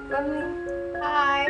hi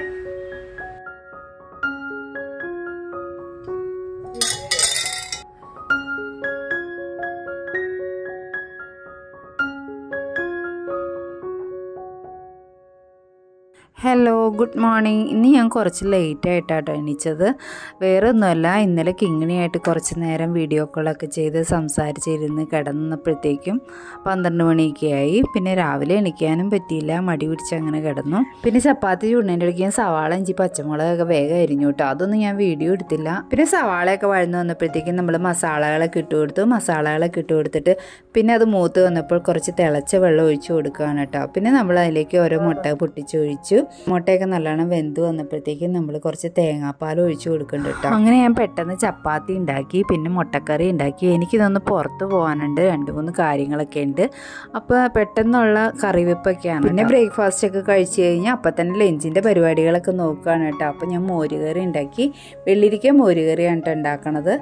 hello good morning ഇന്ന് ഞാൻ കുറച്ച് ലേറ്റ് ആയിട്ടാട്ടോ എണീച്ചത് വേറെ ഒന്നുമല്ല ഇന്നലെ കിങ്ങിണിയായിട്ട് കുറച്ച് നേരം വീഡിയോ കോളൊക്കെ ചെയ്ത് സംസാരിച്ചിരുന്ന് കിടന്നപ്പോഴത്തേക്കും പന്ത്രണ്ട് മണിയൊക്കെ ആയി പിന്നെ രാവിലെ എണീക്കാനും പറ്റിയില്ല മടി പിടിച്ച് അങ്ങനെ കിടന്നു പിന്നെ ചപ്പാത്തി ചുണ്ണേൻ്റെ ഇടയ്ക്ക് ഞാൻ സവാള ഇഞ്ചി പച്ചമുളകൊക്കെ വേഗം അരിഞ്ഞു കേട്ടോ അതൊന്നും ഞാൻ വീഡിയോ എടുത്തില്ല പിന്നെ സവാളയൊക്കെ വഴന്ന് വന്നപ്പോഴത്തേക്കും നമ്മൾ മസാലകളൊക്കെ ഇട്ട് കൊടുത്തു മസാലകളൊക്കെ ഇട്ട് കൊടുത്തിട്ട് പിന്നെ അത് മൂത്ത് വന്നപ്പോൾ കുറച്ച് തിളച്ച വെള്ളം ഒഴിച്ച് കൊടുക്കുകയാണ് കേട്ടോ പിന്നെ നമ്മൾ അതിലേക്ക് ഓരോ മുട്ട പൊട്ടിച്ചൊഴിച്ചു മുട്ടയൊക്കെ നല്ലോണം വെന്ത് വന്നപ്പോഴത്തേക്കും നമ്മൾ കുറച്ച് തേങ്ങാപ്പാൽ ഒഴിച്ചു കൊടുക്കുന്നുണ്ട് കേട്ടോ അങ്ങനെ ഞാൻ പെട്ടെന്ന് ചപ്പാത്തി ഉണ്ടാക്കി പിന്നെ മുട്ടക്കറി ഉണ്ടാക്കി എനിക്കിതൊന്ന് പുറത്ത് പോകാനുണ്ട് രണ്ട് മൂന്ന് കാര്യങ്ങളൊക്കെ ഉണ്ട് അപ്പോൾ പെട്ടെന്നുള്ള കറിവെപ്പൊക്കെയാണ് പിന്നെ ബ്രേക്ക്ഫാസ്റ്റ് ഒക്കെ കഴിച്ച് കഴിഞ്ഞാൽ അപ്പം തന്നെ ലഞ്ചിൻ്റെ പരിപാടികളൊക്കെ നോക്കുകയാണ് കേട്ടോ അപ്പോൾ ഞാൻ മോരുകറി ഉണ്ടാക്കി വെള്ളിരിക്ക മോരുകറിയാണ് കേട്ടോ ഉണ്ടാക്കണത്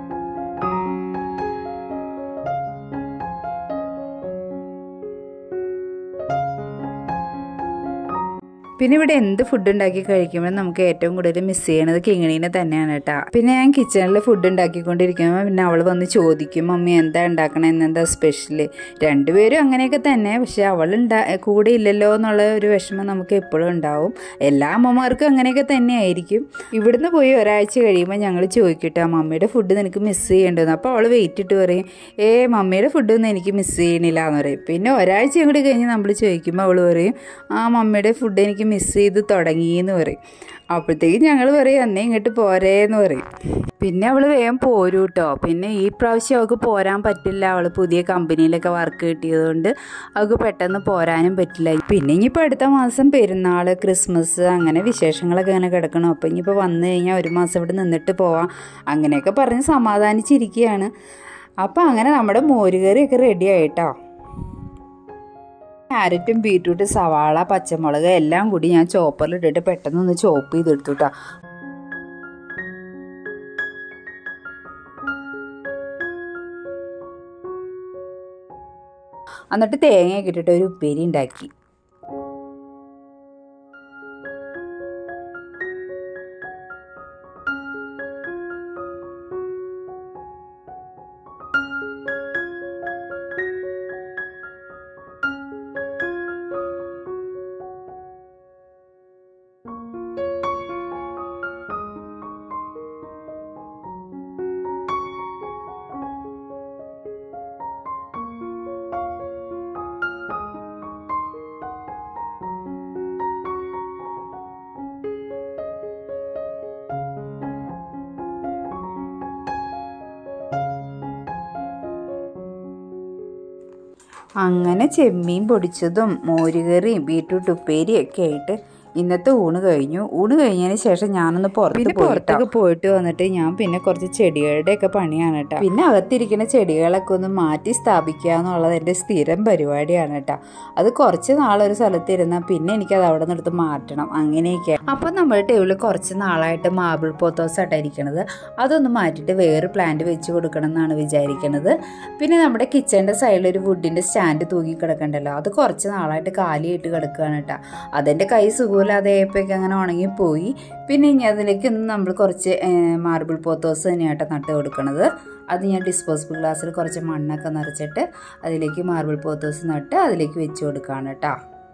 പിന്നെ ഇവിടെ എന്ത് ഫുഡ് ഉണ്ടാക്കി കഴിക്കുമ്പോൾ നമുക്ക് ഏറ്റവും കൂടുതൽ മിസ് ചെയ്യണത് കിങ്ങിണീനെ തന്നെയാണ് കേട്ടോ പിന്നെ ഞാൻ കിച്ചണിൽ ഫുഡ് ഉണ്ടാക്കിക്കൊണ്ടിരിക്കുമ്പോൾ പിന്നെ അവൾ വന്ന് ചോദിക്കും മമ്മി എന്താ ഉണ്ടാക്കണേ എന്നെന്താ സ്പെഷ്യൽ രണ്ടുപേരും അങ്ങനെയൊക്കെ തന്നെ പക്ഷെ അവൾ ഉണ്ടാ കൂടെ ഇല്ലല്ലോ എന്നുള്ള ഒരു വിഷമം നമുക്ക് എപ്പോഴും ഉണ്ടാവും എല്ലാ അമ്മമാർക്കും അങ്ങനെയൊക്കെ തന്നെ ആയിരിക്കും ഇവിടുന്ന് പോയി ഒരാഴ്ച കഴിയുമ്പോൾ ഞങ്ങൾ ചോദിക്കട്ടെ മമ്മിയുടെ ഫുഡ് നിനക്ക് മിസ് ചെയ്യേണ്ടതെന്ന് അപ്പോൾ അവൾ വെയിറ്റ് ഇട്ട് പറയും ഏ മമ്മിയുടെ ഫുഡൊന്നും എനിക്ക് മിസ് ചെയ്യണില്ല എന്ന് പറയും പിന്നെ ഒരാഴ്ചയും കൂടി കഴിഞ്ഞ് നമ്മൾ ചോദിക്കുമ്പോൾ അവൾ പറയും ആ മമ്മിയുടെ ഫുഡ് എനിക്ക് മിസ് ചെയ്ത് തുടങ്ങിയെന്ന് പറയും അപ്പോഴത്തേക്കും ഞങ്ങൾ പറയും അന്നേ ഇങ്ങോട്ട് പോരേന്ന് പറയും പിന്നെ അവൾ വേഗം പോരും കേട്ടോ പിന്നെ ഈ പ്രാവശ്യം അവൾക്ക് പോരാൻ പറ്റില്ല അവൾ പുതിയ കമ്പനിയിലൊക്കെ വർക്ക് കിട്ടിയതുകൊണ്ട് അവൾക്ക് പെട്ടെന്ന് പോരാനും പറ്റില്ല പിന്നെ ഇനിയിപ്പോൾ അടുത്ത മാസം പെരുന്നാൾ ക്രിസ്മസ് അങ്ങനെ വിശേഷങ്ങളൊക്കെ അങ്ങനെ കിടക്കണം അപ്പോൾ ഇനിയിപ്പോൾ വന്നു കഴിഞ്ഞാൽ ഒരു മാസം ഇവിടെ നിന്നിട്ട് പോവാം അങ്ങനെയൊക്കെ പറഞ്ഞ് സമാധാനിച്ചിരിക്കുകയാണ് അപ്പോൾ അങ്ങനെ നമ്മുടെ മോരുകറിയൊക്കെ റെഡി ആയിട്ടോ ക്യാരറ്റും ബീട്രൂട്ട് സവാള പച്ചമുളക് എല്ലാം കൂടി ഞാൻ ചോപ്പറിൽ ഇട്ടിട്ട് പെട്ടെന്ന് ഒന്ന് ചോപ്പ് ചെയ്തെടുത്തു കേട്ടോ എന്നിട്ട് തേങ്ങയൊക്കെ ഇട്ടിട്ട് ഒരു ഉപ്പേരി ഉണ്ടാക്കി അങ്ങനെ ചെമ്മീൻ പൊടിച്ചതും മോരുകറിയും ബീട്രൂട്ട് ഉപ്പേരിയും ഒക്കെ ആയിട്ട് ഇന്നത്തെ ഊണ് കഴിഞ്ഞു ഊണ് കഴിഞ്ഞതിന് ശേഷം ഞാനൊന്ന് പുറത്ത് പുറത്തൊക്കെ പോയിട്ട് വന്നിട്ട് ഞാൻ പിന്നെ കുറച്ച് ചെടികളുടെ ഒക്കെ പണിയാണ് കേട്ടോ പിന്നെ അകത്തിരിക്കുന്ന ചെടികളൊക്കെ ഒന്ന് മാറ്റി സ്ഥാപിക്കുക എന്നുള്ളത് എൻ്റെ സ്ഥിരം പരിപാടിയാണ് കേട്ടോ അത് കുറച്ച് നാളൊരു സ്ഥലത്ത് ഇരുന്നാൽ പിന്നെ എനിക്കത് അവിടെ നിന്ന് എടുത്ത് മാറ്റണം അങ്ങനെയൊക്കെ അപ്പം നമ്മുടെ ടേബിളിൽ കുറച്ച് നാളായിട്ട് മാർബിൾ പോത്തോസായിട്ടാണ് ഇരിക്കണത് അതൊന്ന് മാറ്റിയിട്ട് വേറെ പ്ലാന്റ് വെച്ച് കൊടുക്കണം എന്നാണ് വിചാരിക്കുന്നത് പിന്നെ നമ്മുടെ കിച്ചണിൻ്റെ സൈഡിൽ ഒരു വുഡിൻ്റെ സ്റ്റാൻഡ് തൂങ്ങി കിടക്കണ്ടല്ലോ അത് കുറച്ച് നാളായിട്ട് കാലിയായിട്ട് കിടക്കുകയാണ് കേട്ടോ അതെൻ്റെ കൈ സുഖമില്ലാതെ ആയപ്പോഴേക്ക് അങ്ങനെ ഉണങ്ങിപ്പോയി പിന്നെ ഇനി അതിലേക്ക് ഒന്ന് നമ്മൾ കുറച്ച് മാർബിൾ പോത്തോസ് തന്നെയായിട്ട് നട്ട് കൊടുക്കണത് അത് ഞാൻ ഡിസ്പോസിബിൾ ഗ്ലാസ്സിൽ കുറച്ച് മണ്ണൊക്കെ നിറച്ചിട്ട് അതിലേക്ക് മാർബിൾ പോത്തോസ് നട്ട് അതിലേക്ക് വെച്ച് കൊടുക്കുകയാണ് കേട്ടോ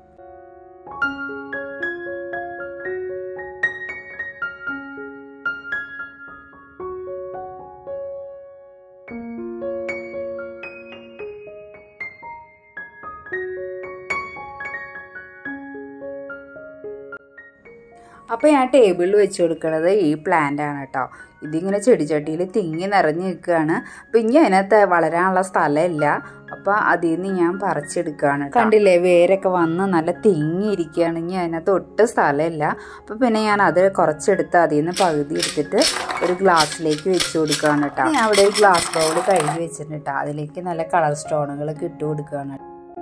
അപ്പോൾ ഞാൻ ടേബിളിൽ വെച്ച് കൊടുക്കുന്നത് ഈ പ്ലാന്റ് ആണ് കേട്ടോ ഇതിങ്ങനെ ചെടിച്ചട്ടിയിൽ തിങ്ങി നിറഞ്ഞ് നിൽക്കുകയാണ് അപ്പോൾ ഇനി അതിനകത്ത് വളരാനുള്ള സ്ഥലമില്ല അപ്പോൾ അതിൽ നിന്ന് ഞാൻ പറിച്ചെടുക്കുകയാണ് കണ്ടില്ലേ വേരൊക്കെ വന്ന് നല്ല തിങ്ങിയിരിക്കുകയാണ് ഇനി അതിനകത്ത് ഒട്ടും സ്ഥലമില്ല അപ്പോൾ പിന്നെ ഞാൻ അത് കുറച്ചെടുത്ത് അതിൽ നിന്ന് പകുതി എടുത്തിട്ട് ഒരു ഗ്ലാസ്സിലേക്ക് വെച്ച് കൊടുക്കുകയാണ് കേട്ടോ ഞാൻ അവിടെ ഒരു ഗ്ലാസ് ബൗൾ കഴുകി വെച്ചിട്ടുണ്ട് കേട്ടോ അതിലേക്ക് നല്ല കളർ സ്റ്റോണുകളൊക്കെ ഇട്ട് കൊടുക്കുകയാണ്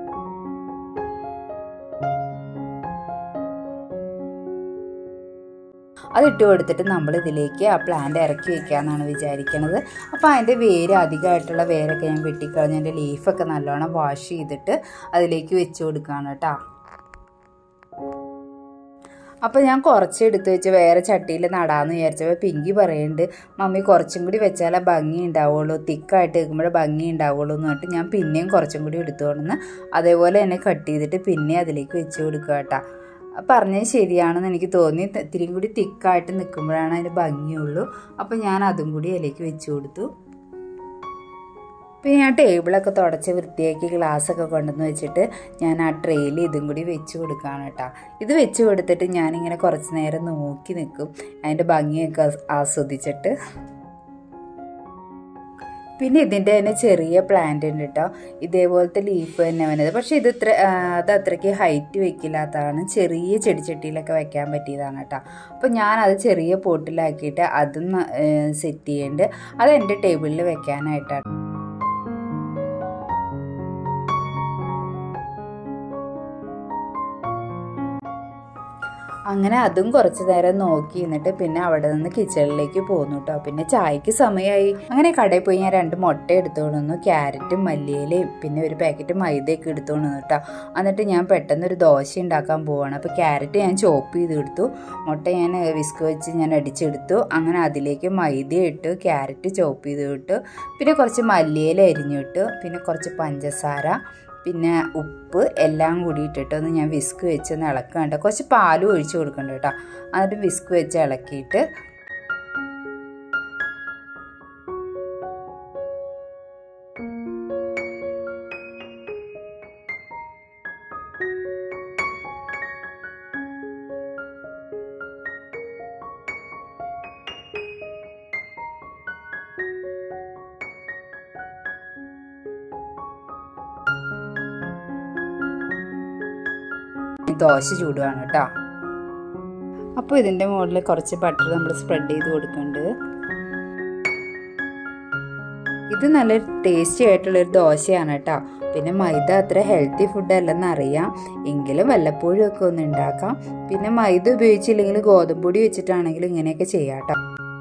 അതിട്ട് കൊടുത്തിട്ട് നമ്മൾ ഇതിലേക്ക് ആ പ്ലാന്റ് ഇറക്കി വെക്കാമെന്നാണ് വിചാരിക്കുന്നത് അപ്പോൾ അതിൻ്റെ വേര് അധികമായിട്ടുള്ള വേരൊക്കെ ഞാൻ വെട്ടിക്കളഞ്ഞ് അതിൻ്റെ ലീഫൊക്കെ നല്ലോണം വാഷ് ചെയ്തിട്ട് അതിലേക്ക് വെച്ച് കൊടുക്കുകയാണ് കേട്ടോ അപ്പോൾ ഞാൻ കുറച്ച് എടുത്ത് വെച്ച് വേറെ ചട്ടിയിൽ നടാമെന്ന് വിചാരിച്ചപ്പോൾ പിങ്കി പറയുന്നുണ്ട് മമ്മി കുറച്ചും കൂടി വെച്ചാലേ ഭംഗി ഉണ്ടാവുള്ളൂ തിക്കായിട്ട് വെക്കുമ്പോഴേ ഭംഗി ഉണ്ടാവുള്ളൂ എന്ന് പറഞ്ഞിട്ട് ഞാൻ പിന്നെയും കുറച്ചും കൂടി എടുത്തു കൊണ്ടുവന്ന് അതേപോലെ തന്നെ കട്ട് ചെയ്തിട്ട് പിന്നെ അതിലേക്ക് വെച്ച് കൊടുക്കുക കേട്ടോ പറഞ്ഞത് ശരിയാണെന്ന് എനിക്ക് തോന്നി ഇത്തിരി കൂടി തിക്കായിട്ട് നിൽക്കുമ്പോഴാണ് അതിന് ഭംഗിയുള്ളൂ അപ്പോൾ ഞാൻ അതും കൂടി അതിലേക്ക് വെച്ച് കൊടുത്തു പിന്നെ ഞാൻ ടേബിളൊക്കെ തുടച്ച് വൃത്തിയാക്കി ഗ്ലാസ്സൊക്കെ കൊണ്ടുവന്ന് വെച്ചിട്ട് ഞാൻ ആ ട്രെയിൽ ഇതും കൂടി വെച്ച് കൊടുക്കുകയാണ് കേട്ടോ ഇത് വെച്ച് കൊടുത്തിട്ട് ഞാനിങ്ങനെ കുറച്ച് നേരം നോക്കി നിൽക്കും അതിൻ്റെ ഭംഗിയൊക്കെ ആസ്വദിച്ചിട്ട് പിന്നെ ഇതിൻ്റെ തന്നെ ചെറിയ പ്ലാന്റ് ഉണ്ട് കേട്ടോ ഇതേപോലത്തെ ലീഫ് തന്നെ വരുന്നത് പക്ഷേ ഇത് ഇത്ര അത് അത്രയ്ക്ക് ഹൈറ്റ് വെക്കില്ലാത്തതാണ് ചെറിയ ചെടിച്ചട്ടിയിലൊക്കെ വെക്കാൻ പറ്റിയതാണ് കേട്ടോ അപ്പോൾ ഞാനത് ചെറിയ പോട്ടിലാക്കിയിട്ട് അതും സെറ്റ് ചെയ്യുന്നുണ്ട് അത് എൻ്റെ ടേബിളിൽ വെക്കാനായിട്ടാണ് അങ്ങനെ അതും കുറച്ച് നേരം നോക്കി എന്നിട്ട് പിന്നെ അവിടെ നിന്ന് കിച്ചണിലേക്ക് പോന്നു കേട്ടോ പിന്നെ ചായക്ക് സമയമായി അങ്ങനെ കടയിൽ പോയി ഞാൻ രണ്ട് മുട്ട എടുത്തോണ്ട് വന്നു ക്യാരറ്റും മല്ലിയിലയും പിന്നെ ഒരു പാക്കറ്റ് മൈദയൊക്കെ എടുത്തോണ്ട് വന്നു കേട്ടോ എന്നിട്ട് ഞാൻ പെട്ടെന്ന് ഒരു ദോശ ഉണ്ടാക്കാൻ പോവാണ് അപ്പോൾ ക്യാരറ്റ് ഞാൻ ചോപ്പ് ചെയ്ത് എടുത്തു മുട്ട ഞാൻ വിസ്ക് വെച്ച് ഞാൻ അടിച്ചെടുത്തു അങ്ങനെ അതിലേക്ക് മൈദ ഇട്ടു ക്യാരറ്റ് ചോപ്പ് ചെയ്ത് ഇട്ടു പിന്നെ കുറച്ച് മല്ലിയില അരിഞ്ഞിട്ടു പിന്നെ കുറച്ച് പഞ്ചസാര പിന്നെ ഉപ്പ് എല്ലാം കൂടി ഇട്ടിട്ട് ഒന്ന് ഞാൻ വിസ്ക് വെച്ച് ഒന്ന് ഇളക്കണ്ട കുറച്ച് പാലും ഒഴിച്ച് കൊടുക്കണ്ട കേട്ടോ എന്നിട്ട് വിസ്ക് വെച്ച് ഇളക്കിയിട്ട് ദോശ ചൂടുകയാണ് കേട്ടോ അപ്പോൾ ഇതിൻ്റെ മുകളിൽ കുറച്ച് ബട്ടർ നമ്മൾ സ്പ്രെഡ് ചെയ്ത് കൊടുക്കുന്നുണ്ട് ഇത് നല്ല ടേസ്റ്റി ആയിട്ടുള്ളൊരു ദോശയാണ് കേട്ടോ പിന്നെ മൈദ അത്ര ഹെൽത്തി ഫുഡ് അല്ലെന്ന് അറിയാം എങ്കിലും വല്ലപ്പോഴും ഒക്കെ ഒന്ന് ഉണ്ടാക്കാം പിന്നെ മൈദ ഉപയോഗിച്ചില്ലെങ്കിൽ ഗോതമ്പൊടി വെച്ചിട്ടാണെങ്കിലും ഇങ്ങനെയൊക്കെ ചെയ്യാം കേട്ടോ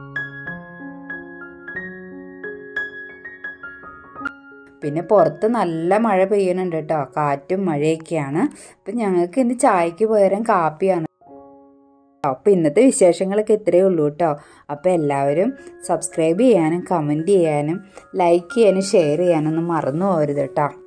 പിന്നെ പുറത്ത് നല്ല മഴ പെയ്യുന്നുണ്ട് കേട്ടോ കാറ്റും മഴയൊക്കെയാണ് അപ്പം ഞങ്ങൾക്ക് ഇന്ന് ചായക്ക് പകരം കാപ്പിയാണ് അപ്പോൾ ഇന്നത്തെ വിശേഷങ്ങളൊക്കെ ഇത്രയേ ഉള്ളൂ കേട്ടോ അപ്പോൾ എല്ലാവരും സബ്സ്ക്രൈബ് ചെയ്യാനും കമൻറ്റ് ചെയ്യാനും ലൈക്ക് ചെയ്യാനും ഷെയർ ചെയ്യാനൊന്നും മറന്നു പോകരുത് കേട്ടോ